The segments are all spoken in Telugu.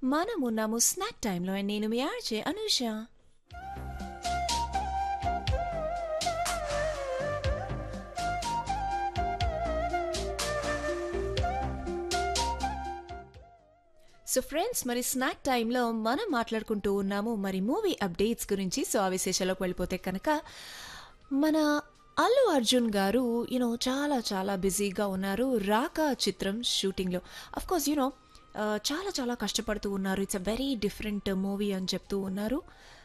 మనమున్నాము స్నాక్ టైంలో అండ్ నేను మీ ఆర్జే అనూష సో ఫ్రెండ్స్ మరి స్నాక్ టైంలో మనం మాట్లాడుకుంటూ ఉన్నాము మరి మూవీ అప్డేట్స్ గురించి సో ఆ విశేషాలకు వెళ్ళిపోతే కనుక మన అల్లు అర్జున్ గారు యూనో చాలా చాలా బిజీగా ఉన్నారు రాకా చిత్రం షూటింగ్లో అఫ్ కోర్స్ యూనో చాలా చాలా కష్టపడుతూ ఉన్నారు it's a very different movie అని చెప్తూ ఉన్నారు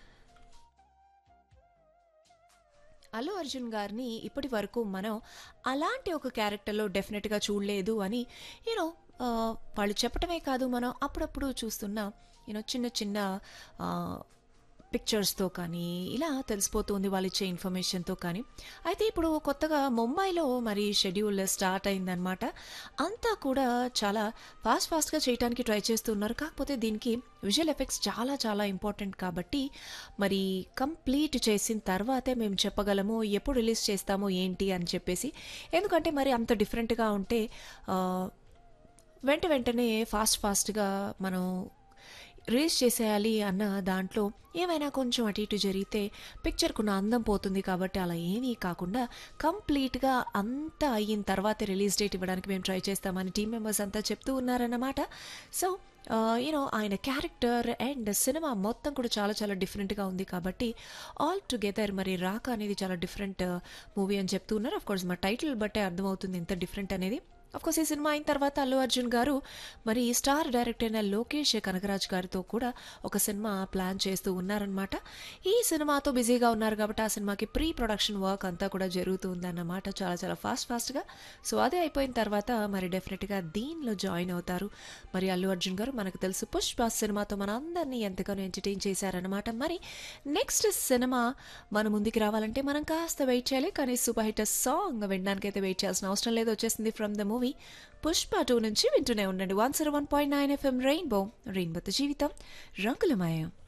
అల్లు అర్జున్ గారిని ఇప్పటి వరకు మనం అలాంటి ఒక క్యారెక్టర్లో డెఫినెట్గా చూడలేదు అని యూనో వాళ్ళు చెప్పటమే కాదు మనం అప్పుడప్పుడు చూస్తున్న యూనో చిన్న చిన్న పిక్చర్స్తో కానీ ఇలా తెలిసిపోతుంది వాళ్ళు ఇచ్చే ఇన్ఫర్మేషన్తో కానీ అయితే ఇప్పుడు కొత్తగా ముంబైలో మరి షెడ్యూల్ స్టార్ట్ అయిందనమాట అంతా కూడా చాలా ఫాస్ట్ ఫాస్ట్గా చేయడానికి ట్రై చేస్తున్నారు కాకపోతే దీనికి విజువల్ ఎఫెక్ట్స్ చాలా చాలా ఇంపార్టెంట్ కాబట్టి మరి కంప్లీట్ చేసిన తర్వాతే మేము చెప్పగలము ఎప్పుడు రిలీజ్ చేస్తాము ఏంటి అని చెప్పేసి ఎందుకంటే మరి అంత డిఫరెంట్గా ఉంటే వెంట వెంటనే ఫాస్ట్ ఫాస్ట్గా మనం రిలీజ్ చేసేయాలి అన్న దాంట్లో ఏమైనా కొంచెం అటు ఇటు జరిగితే పిక్చర్కున్న అందం పోతుంది కాబట్టి అలా ఏమీ కాకుండా కంప్లీట్గా అంతా అయిన తర్వాతే రిలీజ్ డేట్ ఇవ్వడానికి మేము ట్రై చేస్తామని టీం మెంబర్స్ అంతా చెప్తూ ఉన్నారన్నమాట సో యూనో ఆయన క్యారెక్టర్ అండ్ సినిమా మొత్తం కూడా చాలా చాలా డిఫరెంట్గా ఉంది కాబట్టి ఆల్ టుగెదర్ మరి రాక అనేది చాలా డిఫరెంట్ మూవీ అని చెప్తూ ఉన్నారు అఫ్ కోర్స్ మా టైటిల్ బట్టే అర్థమవుతుంది ఎంత డిఫరెంట్ అనేది కోర్స్ ఈ సినిమా అయిన తర్వాత అల్లు అర్జున్ గారు మరి స్టార్ డైరెక్టర్ అయిన లోకేష్ కనకరాజ్ గారితో కూడా ఒక సినిమా ప్లాన్ చేస్తూ ఉన్నారనమాట ఈ సినిమాతో బిజీగా ఉన్నారు కాబట్టి ఆ సినిమాకి ప్రీ ప్రొడక్షన్ వర్క్ అంతా కూడా జరుగుతూ ఉందన్నమాట చాలా చాలా ఫాస్ట్ ఫాస్ట్గా సో అదే అయిపోయిన తర్వాత మరి డెఫినెట్గా దీనిలో జాయిన్ అవుతారు మరి అల్లు అర్జున్ గారు మనకు తెలుసు పుష్ప సినిమాతో మన అందరినీ ఎంతగానో ఎంటర్టైన్ చేశారనమాట మరి నెక్స్ట్ సినిమా మన ముందుకు రావాలంటే మనం కాస్త వెయిట్ చేయాలి కానీ సూపర్ హిట్ సాంగ్ వినడానికి అయితే వెయిట్ చేయాల్సిన అవసరం లేదు వచ్చేసింది from the movie Pushpa two నుంచి వింటూనే ఉండండి one zero one point nine FM rainbow రెయిన్బోతో జీవితం రంగులమయం